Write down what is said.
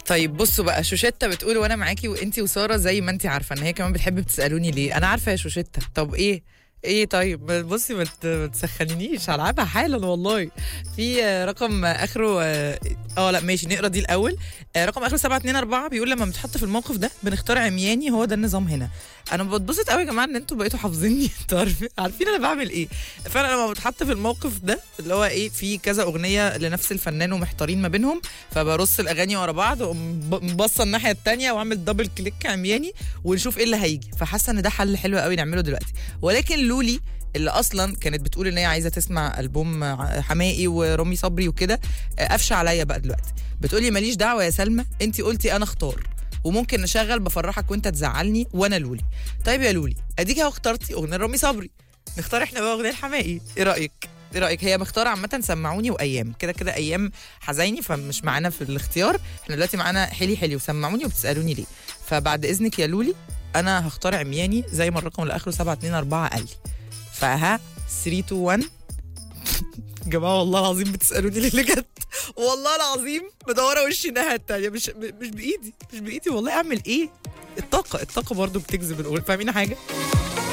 طيب بصوا بقى شوشتة بتقول وانا معاكي وانتي وساره زي ما انتي عارفه ان هي كمان بتحب بتسالوني ليه انا عارفه يا شوشتة طب ايه ايه طيب بصي ما ت- ما تسخنينيش هلعبها حالا والله في آه، رقم اخره اه آه، لا ماشي نقرا دي الاول آه، رقم اخره 724 بيقول لما بنتحط في الموقف ده بنختار عمياني هو ده النظام هنا انا بتبسط قوي يا جماعه ان انتوا بقيتوا حافظيني انتوا عارفين عارفين انا بعمل ايه فانا لما بتحط في الموقف ده اللي هو ايه في كذا اغنيه لنفس الفنان ومحتارين ما بينهم فبرص الاغاني ورا بعض واقوم ب- باصه الناحيه التانية واعمل دبل كليك عمياني ونشوف ايه اللي هيجي فحاسه ان ده حل حلو قوي نعمله دلوقتي ولكن لولي اللي اصلا كانت بتقول ان هي عايزه تسمع البوم ع- حماقي ورامي صبري وكده آه، قفشه عليا بقى دلوقتي بتقولي ماليش دعوه يا سلمى انت قلتي انا اختار وممكن نشغل بفرحك وانت تزعلني وانا لولي طيب يا لولي اديك اهو اخترتي اغنيه رامي صبري نختار احنا بقى اغنيه الحماقي ايه رايك ايه رايك هي مختاره عامه سمعوني وايام كده كده ايام حزيني فمش معانا في الاختيار احنا دلوقتي معانا حلي حلي وسمعوني وبتسالوني ليه فبعد اذنك يا لولي انا هختار عمياني زي ما الرقم اللي اخره 724 قال لي فها 3 2 1 جماعه والله العظيم بتسالوني ليه بجد والله العظيم مدوره وشي الناحيه التانيه مش مش بايدي مش بايدي والله اعمل ايه الطاقه الطاقه برضو بتجذب الأغنية. فاهمين حاجه